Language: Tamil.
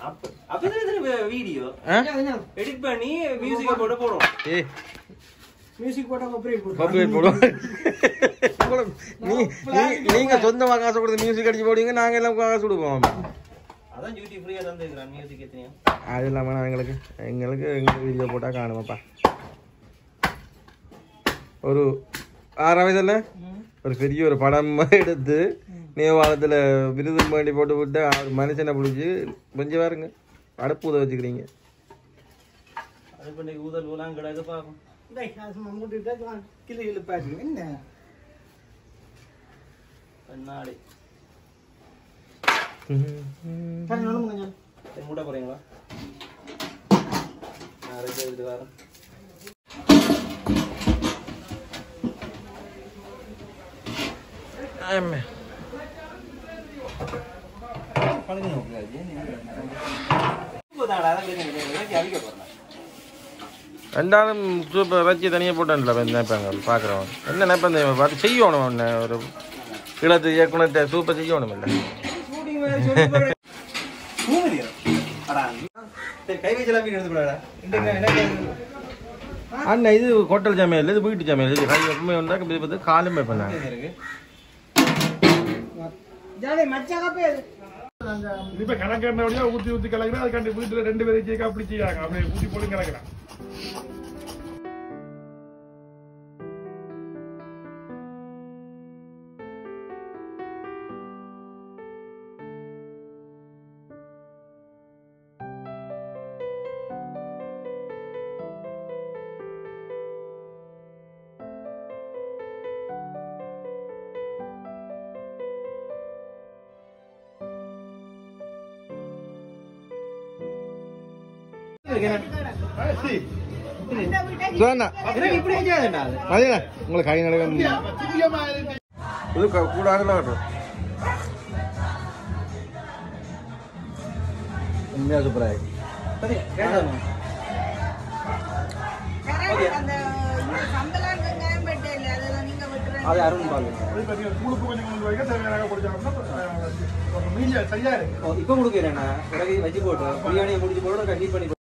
அப்ப அப்ப இதுல வீடியோ ஆ? எடிட் பண்ணி மியூசிக் போட்டு போடுவோம் ஏய் மியூசிக் போட்டா கொப்பரை போட்டு காப்பிரைட் போடுவோம் உங்களுக்கு நீ- நீ- நீங்க சொந்தமா காசு கொடுத்து மியூசிக் அடிச்சு போடுவீங்க நாங்க எல்லாம் காசு கொடுப்போம் அதான் யூடியூப் ஃப்ரீயா தந்துருக்கான் மியூசிக் எத்தனையும் அது இல்லாம நான் எங்களுக்கு எங்களுக்கு எங்க வீடியோ போட்டா காணுமாப்பா ஒரு ஆறாம் வயதுல ஒரு பெரிய ஒரு படம் எடுத்து நேவாளத்துல விருது வேண்டி போட்டு விட்டு ஒரு மனுஷனை பிடிச்சி கொஞ்சம் பாருங்க அடுப்பு உத வச்சுக்கிறீங்க அது பண்ணி ஊதல் ஊலாம் கிடக்கு பாப்போம் டேய், அது மம்முட்டி தான் கிளி இழுப்பாரு என்ன கண்ணாடி சரி, நடுங்க கொஞ்சம். சரி, மூட போறீங்களா நான் ரெண்டு எடுத்துட்டு வரேன் ஆமா. பழகு நோக்காது இப்போதாடா அதான் கேட்க அழிக்க போறேன் ரெண்டாலும் சூப்பர் வச்சு தனியாக போட்டான்ல நினைப்பாங்க பார்க்குறவன் என்ன நினைப்பேன் தெரியுமா? பார்த்து செய்யணும் ஒன்று ஒரு இளத்து இயக்குனர்கிட்ட சூப்பர் செய்யணும் இல்லை ஷூட்டிங் வேற சொல்லி போறேன் தூங்குறியா அடா சரி கை வச்சு எல்லாம் எடுத்து போடாடா இந்த எனக்கு அண்ணா இது ஹோட்டல் சமையல் இது வீட்டு சமையல் இது கை எப்பவுமே வந்தால் இது பார்த்து காலும் வைப்பேன் நான் இருக்கு ஜாலி, மச்சான் கப்பே அது. இப்ப கணக்கறியா ஊத்தி ஊத்தி கலக்குறேன் அதுக்காண்டி வீட்டுல ரெண்டு பேரும் கேட்க அப்படி செய்யாங்க அப்படியே ஊத்தி போட்டு கலக்குறேன் சொன்னா எனக்கு இப்படி செஞ்சாதேண்டா அது மதியம் உங்களுக்கு கை நடக்க இது க- கூட ஆகல கட்டுறோம் உண்மையாக சூப்பராக சரி கேட்டாமா அந்த இந்த சம்பளம் வெங்காயம் வெட்டையில அதெல்லாம் நீங்க வெட்டுறீங்க அது அருண் பாலு கூழுக்கு கொஞ்சம் கொண்டு வைக்க தேவையான குடிச்சாங்கன்னா மீடியா சரியா இருக்கு இப்போ கொடுக்குறேன் நான் பிறகு வச்சு போட்டு பிரியாணியை முடிச்சு போட்டு கட்டி பண்ணி